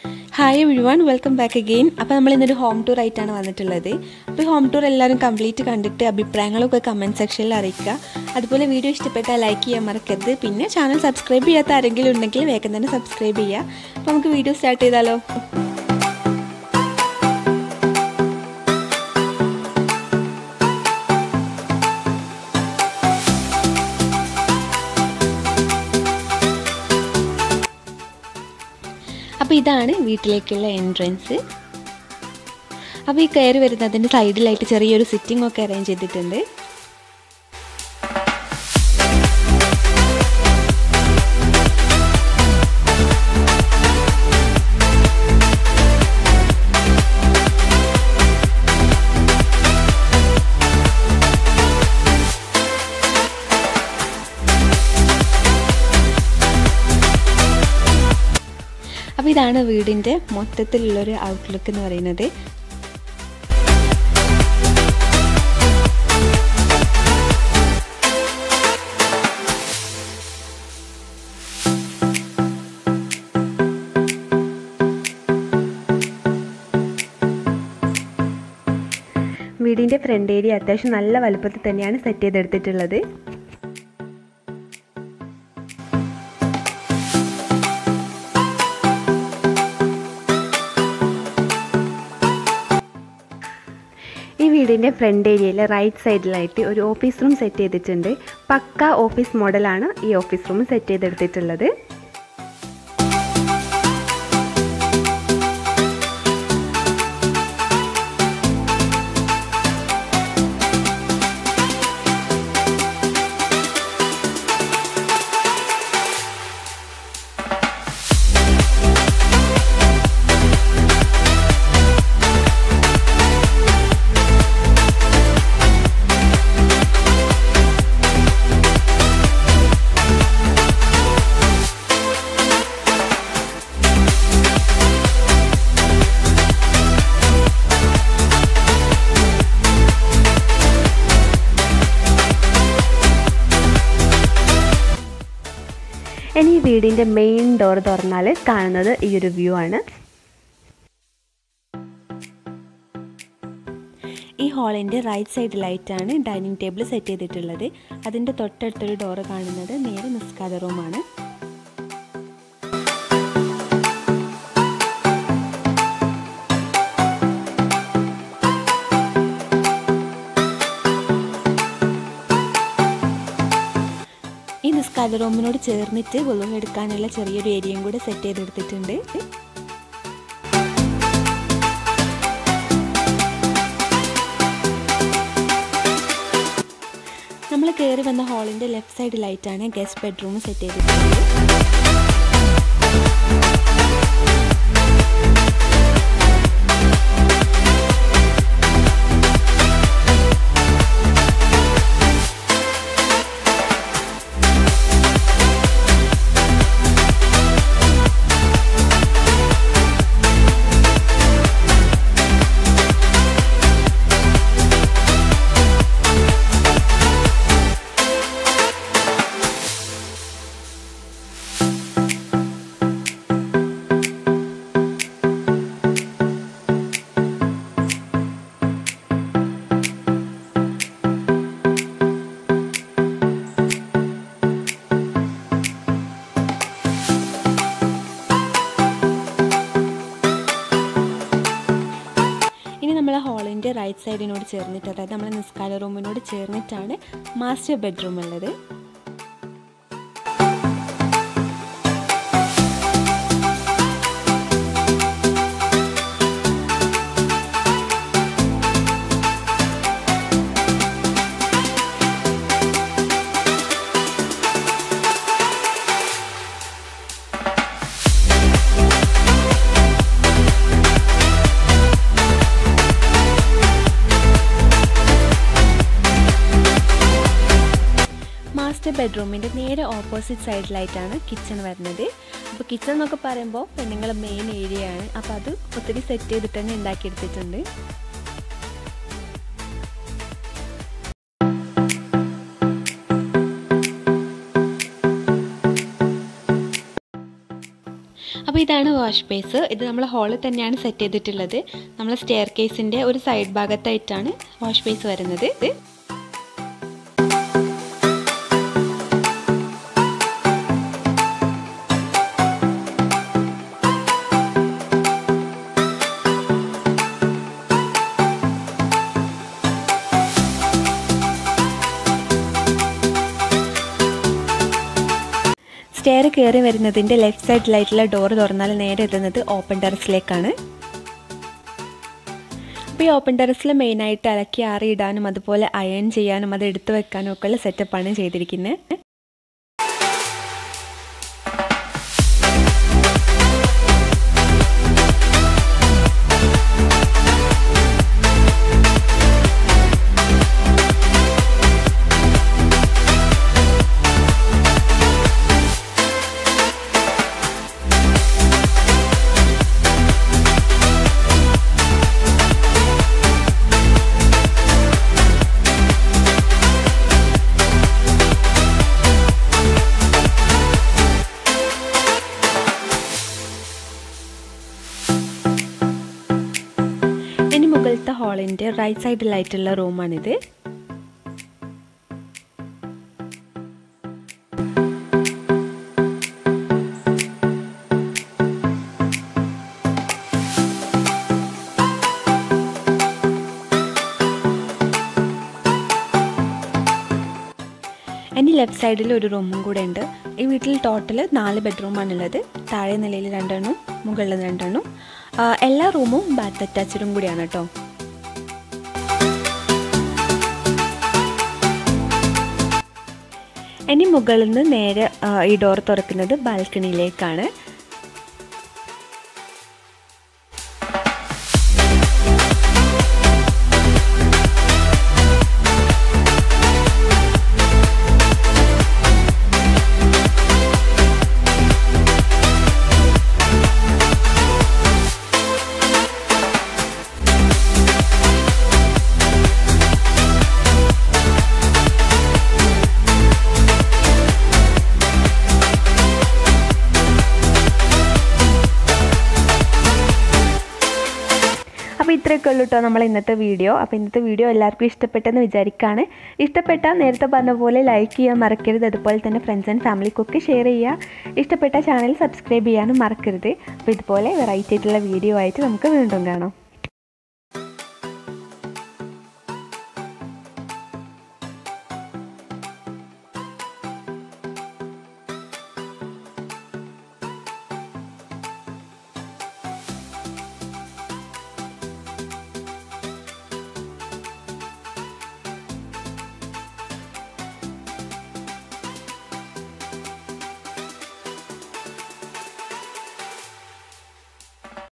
hi everyone welcome back again അപ്പോൾ നമ്മൾ ഇന്നൊരു ഹോം ടൂർ ആയിട്ടാണ് വന്നിട്ടുള്ളത് അപ്പോൾ ഹോം ടൂർ എല്ലാവരും കംപ്ലീറ്റ് കണ്ടിട്ട് അഭിപ്രായങ്ങളൊക്കെ കമൻറ്റ് സെക്ഷനിൽ അറിയിക്കുക അതുപോലെ വീഡിയോ ഇഷ്ടപ്പെട്ടാൽ ലൈക്ക് ചെയ്യാൻ മറക്കരുത് പിന്നെ ചാനൽ സബ്സ്ക്രൈബ് ചെയ്യാത്ത ആരെങ്കിലും ഉണ്ടെങ്കിൽ വേഗം തന്നെ സബ്സ്ക്രൈബ് ചെയ്യുക അപ്പോൾ നമുക്ക് വീഡിയോ സ്റ്റാർട്ട് ചെയ്താലോ അപ്പോൾ ഇതാണ് വീട്ടിലേക്കുള്ള എൻട്രൻസ് അപ്പോൾ ഈ കയറി വരുന്നതിൻ്റെ സൈഡിലായിട്ട് ചെറിയൊരു സിറ്റിംഗ് ഒക്കെ അറേഞ്ച് ചെയ്തിട്ടുണ്ട് അപ്പോൾ ഇതാണ് വീടിൻ്റെ മൊത്തത്തിലുള്ളൊരു ഔട്ട്ലുക്ക് എന്ന് പറയുന്നത് വീടിൻ്റെ ഫ്രണ്ട് ഏരിയ അത്യാവശ്യം നല്ല വലുപ്പത്തിൽ തന്നെയാണ് സെറ്റ് ചെയ്തെടുത്തിട്ടുള്ളത് ഈ വീടിൻ്റെ ഫ്രണ്ട് ഏരിയയിൽ റൈറ്റ് സൈഡിലായിട്ട് ഒരു ഓഫീസ് റൂം സെറ്റ് ചെയ്തിട്ടുണ്ട് പക്ക ഓഫീസ് മോഡലാണ് ഈ ഓഫീസ് റൂം സെറ്റ് ചെയ്തെടുത്തിട്ടുള്ളത് ഇനി ഈ വീടിൻ്റെ മെയിൻ ഡോർ തുറന്നാൽ കാണുന്നത് ഈ ഒരു വ്യൂ ആണ് ഈ ഹാളിൻ്റെ റൈറ്റ് സൈഡിലായിട്ടാണ് ഡൈനിങ് ടേബിൾ സെറ്റ് ചെയ്തിട്ടുള്ളത് അതിൻ്റെ തൊട്ടടുത്തൊരു ഡോറ് കാണുന്നത് നേരെ നിസ്കാര റൂമാണ് ഈ നിസ്കാര റൂമിനോട് ചേർന്നിട്ട് വെള്ളം എടുക്കാനുള്ള ചെറിയൊരു ഏരിയയും കൂടെ സെറ്റ് ചെയ്തെടുത്തിട്ടുണ്ട് നമ്മൾ കയറി വന്ന ഹാളിൻ്റെ ലെഫ്റ്റ് സൈഡിലായിട്ടാണ് ഗസ്റ്റ് ബെഡ്റൂം സെറ്റ് ചെയ്തിട്ടുള്ളത് ഇനി നമ്മൾ ഹാളിൻ്റെ റൈറ്റ് സൈഡിനോട് ചേർന്നിട്ട് അതായത് നമ്മുടെ നിസ്കാര റൂമിനോട് ചേർന്നിട്ടാണ് മാസ്റ്റർ ബെഡ്റൂം ഉള്ളത് മാസ്റ്റർ ബെഡ്റൂമിൻ്റെ നേരെ ഓപ്പോസിറ്റ് സൈഡിലായിട്ടാണ് കിച്ചൺ വരുന്നത് അപ്പോൾ കിച്ചൺ എന്നൊക്കെ പറയുമ്പോൾ പെണ്ണുങ്ങളെ മെയിൻ ഏരിയ ആണ് അപ്പോൾ അത് ഒത്തിരി സെറ്റ് ചെയ്തിട്ട് തന്നെ ഉണ്ടാക്കിയെടുത്തിട്ടുണ്ട് അപ്പോൾ അപ്പോൾ ഇതാണ് വാഷ് ബേസ് ഇത് നമ്മൾ ഹാളിൽ തന്നെയാണ് സെറ്റ് ചെയ്തിട്ടുള്ളത് നമ്മൾ സ്റ്റെയർ കേസിൻ്റെ ഒരു സൈഡ് ഭാഗത്തായിട്ടാണ് വാഷ് ബേസ് വരുന്നത് സ്റ്റെയർ കയറി വരുന്നതിൻ്റെ ലെഫ്റ്റ് സൈഡിലായിട്ടുള്ള ഡോർ തുറന്നാൽ നേരെ എത്തുന്നത് ഓപ്പൺ ടെറസിലേക്കാണ് അപ്പോൾ ഈ ഓപ്പൺ ടെറസിൽ മെയിനായിട്ട് അലക്കി ആറിയിടാനും അതുപോലെ അയൺ ചെയ്യാനും അത് എടുത്തു വെക്കാനും ഒക്കെ ഉള്ള സെറ്റപ്പാണ് ചെയ്തിരിക്കുന്നത് ഇനി മുകളിലത്തെ ഹാളിൻ്റെ റൈറ്റ് സൈഡിലായിട്ടുള്ള റൂമാണിത് ഇനി ലെഫ്റ്റ് സൈഡിൽ ഒരു റൂമും കൂടെ ഉണ്ട് ഈ വീട്ടിൽ ടോട്ടൽ നാല് ബെഡ്റൂമാണുള്ളത് താഴെ നിലയിൽ രണ്ടെണ്ണം മുകളിൽ രണ്ടെണ്ണം ആ, എല്ലാ റൂമും ബാത്ത് അറ്റാച്ചഡും കൂടിയാണ് കേട്ടോ ഇനി മുകളിൽ നിന്ന് നേരെ ആ, ഈ ഡോർ തുറക്കുന്നത് ബാൽക്കണിയിലേക്കാണ് അപ്പോൾ ഇത്രയൊക്കെ ഉള്ളൂ കേട്ടോ നമ്മൾ ഇന്നത്തെ വീഡിയോ അപ്പോൾ ഇന്നത്തെ വീഡിയോ എല്ലാവർക്കും ഇഷ്ടപ്പെട്ടെന്ന് വിചാരിക്കുകയാണ് ഇഷ്ടപ്പെട്ടാൽ നേരത്തെ പറഞ്ഞ പോലെ ലൈക്ക് ചെയ്യാൻ മറക്കരുത് അതുപോലെ തന്നെ ഫ്രണ്ട്സ് ആൻഡ് ഫാമിലിക്കൊക്കെ ഷെയർ ചെയ്യുക ഇഷ്ടപ്പെട്ട ചാനൽ സബ്സ്ക്രൈബ് ചെയ്യാനും മറക്കരുത് അപ്പോൾ ഇതുപോലെ വെറൈറ്റി ആയിട്ടുള്ള വീഡിയോ ആയിട്ട് നമുക്ക് വീണ്ടും കാണാം